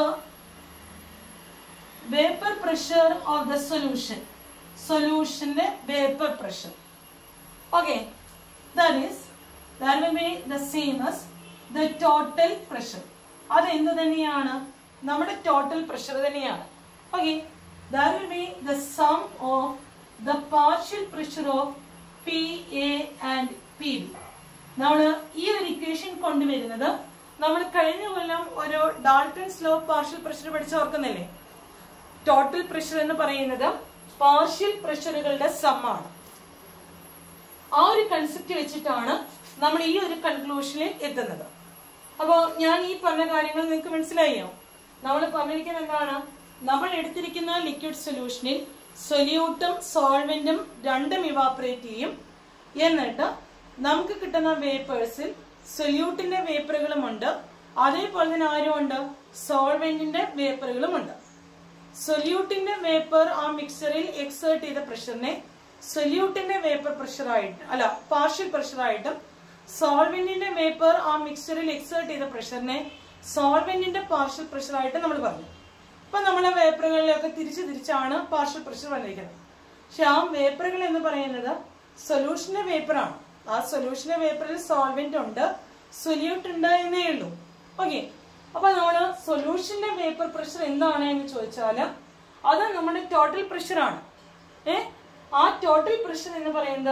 vapour pressure of the solution സൊല്യൂഷന്റെ vapour pressure okay that is that will be the same as the total pressure അത് എന്ത് തന്നെയാണ് നമ്മുടെ ടോട്ടൽ പ്രഷർ തന്നെയാണ് okay that will be the sum of the partial pressure of P A and P B നമ്മൾ ഈ ഒരു equation കൊണ്ടുവരുന്നത് നമ്മൾ കഴിഞ്ഞ കൊല്ലം ഒരു ഡാൾട്ടൺ സ്ലോ പാർഷ്യൽ പ്രഷർ പഠിച്ച് ഓർക്കുന്നില്ലേ ടോട്ടൽ പ്രഷർ എന്ന് പറയുന്നത് പാർഷ്യൽ പ്രഷറുകളുടെ സമ്മാണ് ആ ഒരു കൺസെപ്റ്റ് വെച്ചിട്ടാണ് നമ്മൾ ഈ ഒരു കൺക്ലൂഷനിൽ എത്തുന്നത് അപ്പോൾ ഞാൻ ഈ പറഞ്ഞ കാര്യങ്ങൾ നിങ്ങൾക്ക് മനസ്സിലായോ നമ്മൾ പറഞ്ഞിരിക്കുന്നത് എന്താണ് നമ്മൾ എടുത്തിരിക്കുന്ന ലിക്വിഡ് സൊല്യൂഷനിൽ സൊല്യൂട്ടും സോൾവെന്റും രണ്ടും ഇവാപറേറ്റ് ചെയ്യും എന്നിട്ട് നമുക്ക് കിട്ടുന്ന വേപ്പേഴ്സിൽ സൊല്യൂട്ടിന്റെ വേപ്പറുകളും ഉണ്ട് അതേപോലെ തന്നെ ആരും ഉണ്ട് സോൾവെന്റിന്റെ വേപ്പറുകളും ഉണ്ട് സൊല്യൂട്ടിന്റെ വേപ്പർ ആ മിക്സറിൽ എക്സേർട്ട് ചെയ്ത പ്രഷറിനെ സൊല്യൂട്ടിന്റെ വേപ്പർ പ്രഷറായിട്ട് അല്ല പാർഷ്യൽ പ്രഷറായിട്ടും സോൾവെന്റിന്റെ വേപ്പർ ആ മിക്സറിൽ എക്സേർട്ട് ചെയ്ത പ്രഷറിനെ സോൾവെന്റിന്റെ പാർഷ്യൽ പ്രഷറായിട്ട് നമ്മൾ പറഞ്ഞു അപ്പൊ നമ്മളെ വേപ്പറുകളിലൊക്കെ തിരിച്ച് തിരിച്ചാണ് പാർഷ്യൽ പ്രഷർ വന്നിരിക്കുന്നത് പക്ഷെ ആ വേപ്പറുകൾ എന്ന് പറയുന്നത് സൊല്യൂഷന്റെ വേപ്പറാണ് ആ സൊല്യൂഷന്റെ വേപ്പറിൽ സോൾവെന്റ് ഉണ്ട് സൊല്യൂട്ട് ഉണ്ട് എന്നേ ഉള്ളൂ ഓക്കെ അപ്പൊ നമ്മള് സൊല്യൂഷന്റെ വേപ്പർ പ്രഷർ എന്താണ് എന്ന് ചോദിച്ചാല് അത് നമ്മുടെ ടോട്ടൽ പ്രഷറാണ് ഏ ആ ടോട്ടൽ പ്രഷർ എന്ന് പറയുന്നത്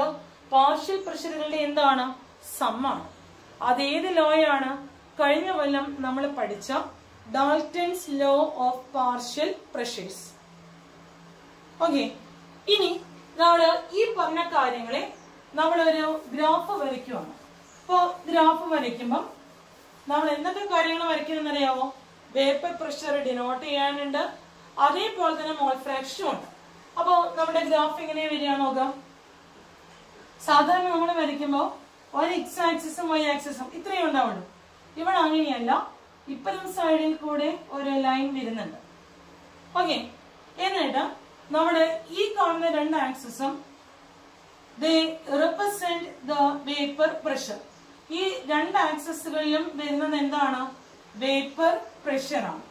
പാർഷ്യൽ പ്രഷറുകളുടെ എന്താണ് സമ്മാണ് അതേത് ലോയാണ് കഴിഞ്ഞ കൊല്ലം നമ്മൾ പഠിച്ച Dalton's law of partial pressures okay ഇനി നമ്മൾ ഈ പറഞ്ഞ കാര്യങ്ങളെ നമ്മളൊരു ഗ്രാഫ് വരയ്ക്കുവാണ് അപ്പോൾ ഗ്രാഫ് വരയ്ക്കുമ്പം നമ്മൾ എന്തൊക്കെ കാര്യങ്ങൾ വരയ്ക്കുന്നതെന്ന് അറിയാമോ വേപ്പർ പ്രഷർ ഡിനോട്ട് ചെയ്യാനുണ്ട് അതേപോലെ തന്നെ മോൾ ഫ്രാക്ഷനും ഉണ്ട് അപ്പോൾ നമ്മുടെ ഗ്രാഫ് എങ്ങനെയാ വരിക നോക്കാം സാധാരണ നമ്മൾ വരയ്ക്കുമ്പോൾ ഒരു എക്സ് ആക്സിസും വൈ ആക്സിസും ഇത്രയും ഉണ്ടാവുള്ളൂ ഇവിടെ അങ്ങനെയല്ല ഇപ്പുറം സൈഡിൽ കൂടെ ഒരു ലൈൻ വരുന്നുണ്ട് ഓക്കെ എന്നിട്ട് നമ്മുടെ ഈ കാണുന്ന രണ്ട് ആക്സിസും they represent the vapour pressure ഈ രണ്ട് ആക്സസുകളിലും വരുന്നത് എന്താണ് വേപ്പർ പ്രഷർ ആണ്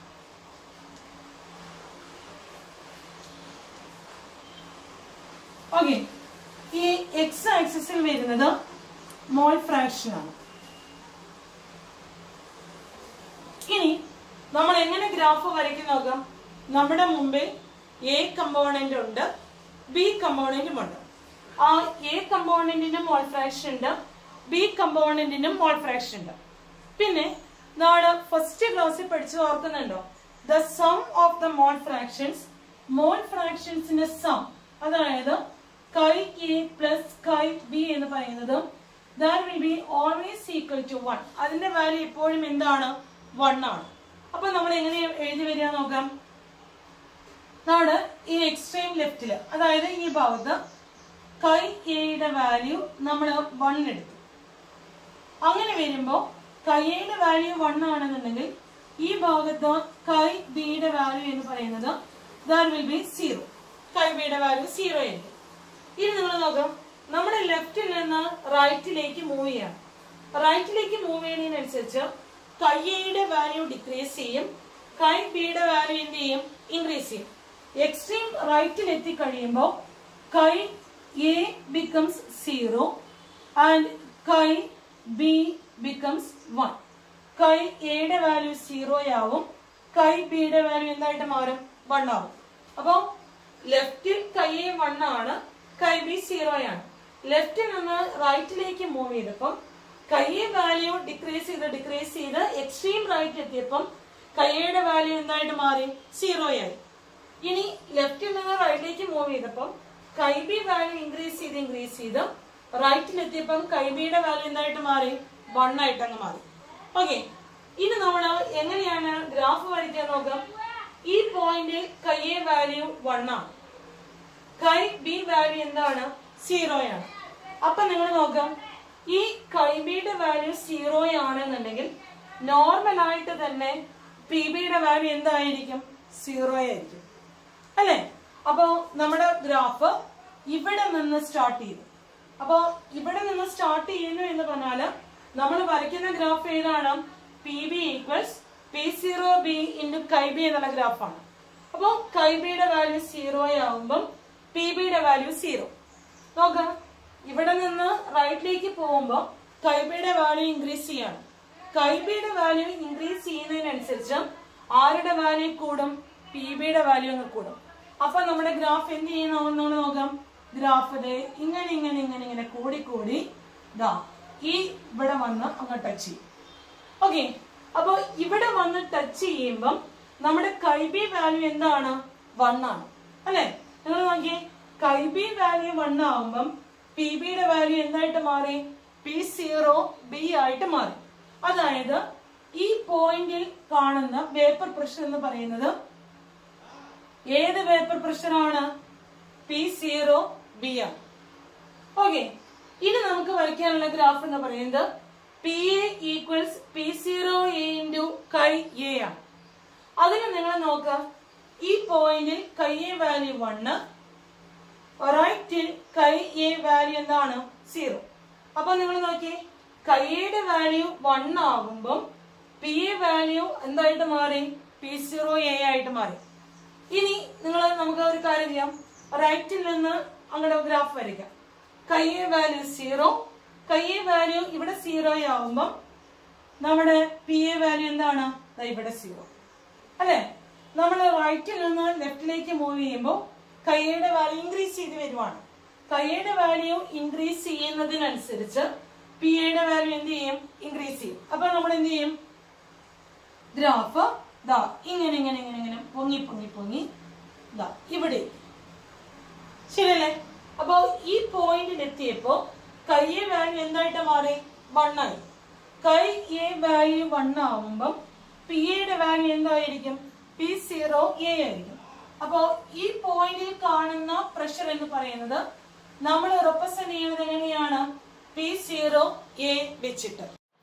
ഓക്കെ ഈ എക്സ് ആക്സിസിൽ വരുന്നത് മോൾ ഫ്രാക്ഷൻ ആണ് ഇനി നമ്മൾ എങ്ങനെ ഗ്രാഫ് വരയ്ക്കും നോക്കാം നമ്മുടെ മുമ്പിൽ എ കമ്പോണന്റ് ഉണ്ട് ബി കമ്പോണന്റും ഉണ്ട് ആ എ കമ്പോണന്റിനും മോൾ ഫ്രാക്ഷൻ ഉണ്ട് ബി കമ്പോണന്റിനും മോൾ ഫ്രാക്ഷൻ ഉണ്ട് പിന്നെ നാളെ ഫസ്റ്റ് ക്ലാസ്സിൽ പഠിച്ചു ഓർക്കുന്നുണ്ടോ the sum of the mole fractions mole ഫ്രാക്ഷൻസിന്റെ സം അതായത് chi A plus chi B എന്ന് പറയുന്നത് that will be always equal to one അതിന്റെ വാല്യൂ എപ്പോഴും എന്താണ് വൺ ആണ് അപ്പൊ നമ്മൾ എങ്ങനെ എഴുതി വരിക നോക്കാം നമ്മുടെ ഈ എക്സ്ട്രീം ലെഫ്റ്റില് അതായത് ഈ ഭാഗത്ത് കൈ എയുടെ വാല്യൂ നമ്മൾ വൺ എടുത്തു അങ്ങനെ വരുമ്പോ കൈയുടെ വാല്യൂ വൺ ആണെന്നുണ്ടെങ്കിൽ ഈ ഭാഗത്ത് കൈ ബിയുടെ വാല്യൂ എന്ന് പറയുന്നത് ദാറ്റ് വിൽ ബി സീറോ കൈ ബിയുടെ വാല്യൂ സീറോ ആയിരിക്കും ഇനി നിങ്ങൾ നോക്കാം നമ്മുടെ ലെഫ്റ്റിൽ നിന്ന് റൈറ്റിലേക്ക് മൂവ് ചെയ്യണം റൈറ്റിലേക്ക് മൂവ് ചെയ്യുന്നതിനനുസരിച്ച് കൈ എയുടെ വാല്യൂ ഡിക്രീസ് ചെയ്യും കൈ ബിയുടെ വാല്യൂ എന്ത് ചെയ്യും ഇൻക്രീസ് ചെയ്യും എക്സ്ട്രീം റൈറ്റിൽ എത്തിക്കഴിയുമ്പോൾ chi A becomes zero and chi B becomes one chi എയുടെ വാല്യൂ സീറോ ആവും കൈ ബിയുടെ വാല്യൂ എന്തായിട്ട് മാറും വൺ ആവും അപ്പോ ലെഫ്റ്റിൽ കൈ എ വൺ ആണ് കൈ ബി സീറോ ആണ് ലെഫ്റ്റിൽ നിന്ന് റൈറ്റിലേക്ക് മൂവ് ചെയ്തപ്പം കൈയെ വാല്യൂ ഡിക്രീസ് ചെയ്ത് ഡിക്രീസ് ചെയ്ത് എക്സ്ട്രീം റൈറ്റ് എത്തിയപ്പം കൈയുടെ വാല്യൂ എന്തായിട്ട് മാറി സീറോ ആയി ഇനി ലെഫ്റ്റിൽ നിന്ന് റൈറ്റിലേക്ക് മൂവ് ചെയ്തപ്പം കൈ ബി വാല്യൂ ഇൻക്രീസ് ചെയ്ത് ഇൻക്രീസ് ചെയ്ത് റൈറ്റിൽ എത്തിയപ്പം കൈ ബിയുടെ വാല്യൂ എന്തായിട്ട് മാറി വൺ ആയിട്ട് അങ്ങ് മാറി ഓക്കെ ഇനി നമ്മൾ എങ്ങനെയാണ് ഗ്രാഫ് വരയ്ക്കാൻ നോക്കാം ഈ പോയിന്റിൽ കൈയെ വാല്യൂ വൺ ആണ് കൈ ബി വാല്യൂ എന്താണ് സീറോ ആണ് അപ്പൊ നിങ്ങൾ നോക്കാം ഈ കൈ ബിയുടെ വാല്യൂ സീറോ ആണെന്നുണ്ടെങ്കിൽ നോർമൽ ആയിട്ട് തന്നെ പി ബിയുടെ വാല്യൂ എന്തായിരിക്കും സീറോ ആയിരിക്കും അല്ലെ അപ്പോ നമ്മുടെ ഗ്രാഫ് ഇവിടെ നിന്ന് സ്റ്റാർട്ട് ചെയ്തു അപ്പോ ഇവിടെ നിന്ന് സ്റ്റാർട്ട് ചെയ്യുന്നു എന്ന് പറഞ്ഞാല് നമ്മൾ വരയ്ക്കുന്ന ഗ്രാഫ് ഏതാണ് P B equals P zero B into chi B എന്നുള്ള ഗ്രാഫാണ് അപ്പോ കൈ ബിയുടെ വാല്യൂ സീറോ ആവുമ്പം പി ബിയുടെ വാല്യൂ സീറോ നോക്കാം ഇവിടെ നിന്ന് റൈറ്റിലേക്ക് പോകുമ്പോൾ കൈബിയുടെ വാല്യൂ ഇൻക്രീസ് ചെയ്യാണ് കൈബിയുടെ വാല്യൂ ഇൻക്രീസ് ചെയ്യുന്നതിനനുസരിച്ച് ആരുടെ വാല്യൂ കൂടും പി ബിയുടെ വാല്യൂ അങ്ങ് കൂടും അപ്പൊ നമ്മുടെ ഗ്രാഫ് എന്ത് ചെയ്യുന്ന നമ്മൾ നോക്കാം ഗ്രാഫ് ദേ ഇങ്ങനെ ഇങ്ങനെ ഇങ്ങനെ ഇങ്ങനെ കൂടി കൂടി ദാ ഈ ഇവിടെ വന്ന് അങ്ങ് ടച്ച് ചെയ്യും ഓക്കെ അപ്പൊ ഇവിടെ വന്ന് ടച്ച് ചെയ്യുമ്പം നമ്മുടെ കൈബി വാല്യൂ എന്താണ് വൺ ആണ് അല്ലെ നിങ്ങൾ നോക്കിയേ കൈബി വാല്യൂ വൺ ആവുമ്പം പി ബിയുടെ വാല്യൂ എന്തായിട്ട് മാറി പി സീറോ ബി ആയിട്ട് മാറി അതായത് ഈ പോയിന്റിൽ കാണുന്ന വേപ്പർ പ്രഷർ എന്ന് പറയുന്നത് ഏത് വേപ്പർ പ്രഷർ ആണ് പി സീറോ ബി ആണ് ഓക്കെ ഇനി നമുക്ക് വരയ്ക്കാനുള്ള ഗ്രാഫ് എന്ന് പറയുന്നത് P A equals P zero A into chi A ആണ് അതിന് നിങ്ങൾ നോക്കാം ഈ പോയിന്റിൽ കൈ എ വാല്യൂ വണ്ണ് റൈറ്റിൽ കൈ എ വാല്യൂ എന്താണ് സീറോ അപ്പൊ നിങ്ങൾ നോക്കി കൈയുടെ വാല്യൂ വൺ ആകുമ്പം പി എ വാല്യൂ എന്തായിട്ട് മാറി പി സീറോ എ ആയിട്ട് മാറി ഇനി നിങ്ങൾ നമുക്ക് ഒരു കാര്യം ചെയ്യാം റൈറ്റിൽ നിന്ന് അങ്ങോട്ട് ഗ്രാഫ് വരയ്ക്കാം chi A value zero chi A value ഇവിടെ സീറോ ആവുമ്പം നമ്മുടെ പി എ വാല്യൂ എന്താണ് ദാ ഇവിടെ സീറോ അല്ലെ നമ്മൾ റൈറ്റിൽ നിന്ന് ലെഫ്റ്റിലേക്ക് മൂവ് ചെയ്യുമ്പോൾ കൈയുടെ വാല്യൂ ഇൻക്രീസ് ചെയ്ത് വരുവാണ് കൈയുടെ വാല്യൂ ഇൻക്രീസ് ചെയ്യുന്നതിനനുസരിച്ച് പി യുടെ വാല്യൂ എന്ത് ചെയ്യും ഇൻക്രീസ് ചെയ്യും അപ്പൊ നമ്മൾ എന്ത് ചെയ്യും ഗ്രാഫ് ദാ ഇങ്ങനെ ഇങ്ങനെ ഇങ്ങനെ ഇങ്ങനെ പൊങ്ങി പൊങ്ങി പൊങ്ങി ദാ ഇവിടെ ശരിയല്ലേ അപ്പൊ ഈ പോയിന്റിൽ എത്തിയപ്പോ കൈയെ വാല്യൂ എന്തായിട്ട് മാറി വണ്ണായി കൈ എ വാല്യൂ വൺ ആവുമ്പം പി എയുടെ വാല്യൂ എന്തായിരിക്കും പി സീറോ എ ആയിരിക്കും അപ്പോ ഈ പോയിന്റിൽ കാണുന്ന പ്രഷർ എന്ന് പറയുന്നത് നമ്മൾ റെപ്രസെന്റ് ചെയ്യുന്നത് എങ്ങനെയാണ് പി സീറോ എ വെച്ചിട്ട്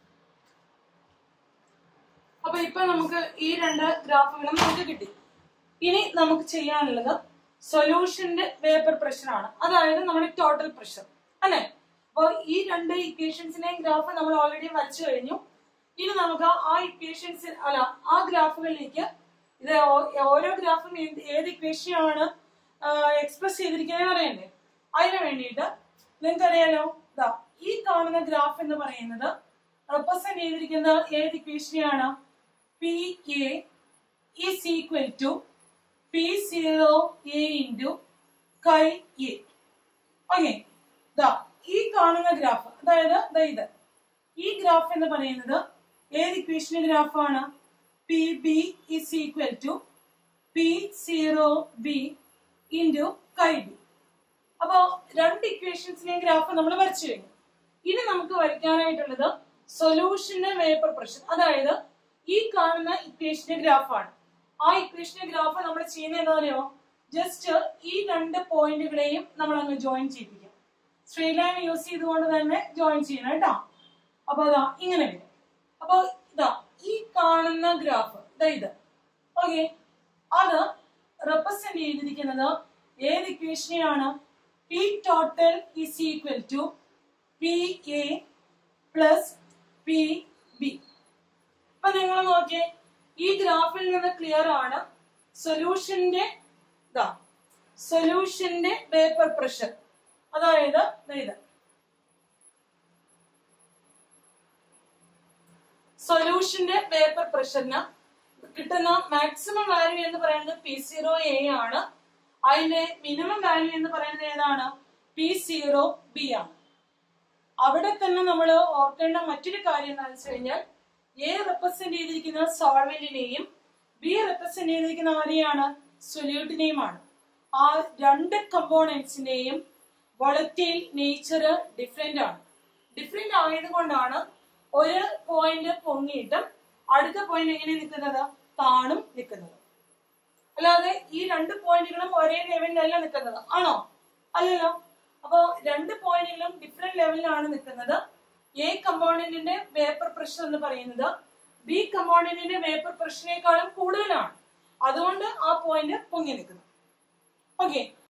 അപ്പൊ ഇപ്പൊ നമുക്ക് ഈ രണ്ട് ഗ്രാഫുകളും നമുക്ക് കിട്ടി ഇനി നമുക്ക് ചെയ്യാനുള്ളത് സൊല്യൂഷന്റെ വേപ്പർ പ്രഷർ ആണ് അതായത് നമ്മുടെ ടോട്ടൽ പ്രഷർ അല്ലെ അപ്പൊ ഈ രണ്ട് ഇക്വേഷൻസിനെയും ഗ്രാഫ് നമ്മൾ ഓൾറെഡി വരച്ചു കഴിഞ്ഞു ഇനി നമുക്ക് ആ ഇക്വേഷൻസ് അല്ല ആ ഗ്രാഫുകളിലേക്ക് ഇത് ഓ- ഓരോ ഗ്രാഫും ഏത് ഏത് ഇക്വേഷനാണ് എക്സ്പ്രസ് ചെയ്തിരിക്കുന്നത് അറിയണ്ടേ അതിന് വേണ്ടിയിട്ട് നിങ്ങൾക്കറിയാലോ ദാ ഈ കാണുന്ന ഗ്രാഫ് എന്ന് പറയുന്നത് റെപ്രസെന്റ് ചെയ്തിരിക്കുന്ന ഏത് ഇക്വേഷനെയാണ് P A is equal to P zero A into chi A okay ദാ ഈ കാണുന്ന ഗ്രാഫ് അതായത് ദാ ഇത് ഈ ഗ്രാഫ് എന്ന് പറയുന്നത് ഏത് ഇക്വേഷന്റെ ഗ്രാഫാണ് P B is equal to P zero B into chi B അപ്പോ രണ്ട് ഇക്വേഷൻസിനെയും ഗ്രാഫ് നമ്മൾ വരച്ചു കഴിഞ്ഞു ഇനി നമുക്ക് വരയ്ക്കാനായിട്ടുള്ളത് സൊല്യൂഷന്റെ വേപ്പർ പ്രഷർ അതായത് ഈ കാണുന്ന ഇക്വേഷന്റെ ഗ്രാഫാണ് ആ ഇക്വേഷന്റെ ഗ്രാഫ് നമ്മൾ ചെയ്യുന്നത് എന്താ പറയുമോ ജസ്റ്റ് ഈ രണ്ട് പോയിന്റുകളെയും നമ്മൾ അങ്ങ് ജോയിൻ ചെയ്യിപ്പിക്കാം സ്ട്രെയിറ്റ് ലൈൻ യൂസ് ചെയ്തുകൊണ്ട് തന്നെ ജോയിൻ ചെയ്യണം കേട്ടോ അപ്പൊ അതാ ഇങ്ങനെ വരും അപ്പൊ ഇതാ ഈ കാണുന്ന ഗ്രാഫ് ഇതാ ഇത് ഓക്കെ അത് റെപ്രസെന്റ് ചെയ്തിരിക്കുന്നത് ഏത് ഇക്വേഷനെയാണ് P total is equal to P A plus P B അപ്പൊ നിങ്ങൾ നോക്കിയേ ഈ ഗ്രാഫിൽ നിന്ന് ക്ലിയർ ആണ് സൊല്യൂഷന്റെ ഇതാ സൊല്യൂഷന്റെ വേപ്പർ പ്രഷർ അതായത് ദേ ഇത് സൊല്യൂഷന്റെ വേപ്പർ പ്രഷറിന് കിട്ടുന്ന മാക്സിമം വാല്യൂ എന്ന് പറയുന്നത് പി സീറോ എ ആണ് അതിന്റെ മിനിമം വാല്യൂ എന്ന് പറയുന്നത് ഏതാണ് പി സീറോ ബി ആണ് അവിടെ തന്നെ നമ്മൾ ഓർക്കേണ്ട മറ്റൊരു കാര്യം എന്താണെന്ന് വെച്ച് കഴിഞ്ഞാൽ എ റെപ്രസെന്റ് ചെയ്തിരിക്കുന്ന സോൾവെന്റിനെയും ബി റെപ്രസെന്റ് ചെയ്തിരിക്കുന്ന ആരെയാണ് സൊല്യൂട്ടിനെയുമാണ് ആ രണ്ട് കമ്പോണൻസിന്റെയും വോളറ്റൈൽ നേച്ചർ ഡിഫറെന്റ് ആണ് ഡിഫറെന്റ് ആയതുകൊണ്ടാണ് ഒരു പോയിന്റ് പൊങ്ങിയിട്ടും അടുത്ത പോയിന്റ് എങ്ങനെ നിൽക്കുന്നത് താണും നിൽക്കുന്നത് അല്ലാതെ ഈ രണ്ട് പോയിന്റുകളും ഒരേ ലെവലിലല്ല നിൽക്കുന്നത് ആണോ അല്ലല്ലോ അപ്പോ രണ്ട് പോയിന്റുകളും ഡിഫറെന്റ് ലെവലിലാണ് നിൽക്കുന്നത് എ കമ്പോണന്റിന്റെ വേപ്പർ പ്രഷർ എന്ന് പറയുന്നത് ബി കമ്പോണന്റിന്റെ വേപ്പർ പ്രഷറിനേക്കാളും കൂടുതലാണ് അതുകൊണ്ട് ആ പോയിന്റ് പൊങ്ങി നിൽക്കുന്നു ഓക്കെ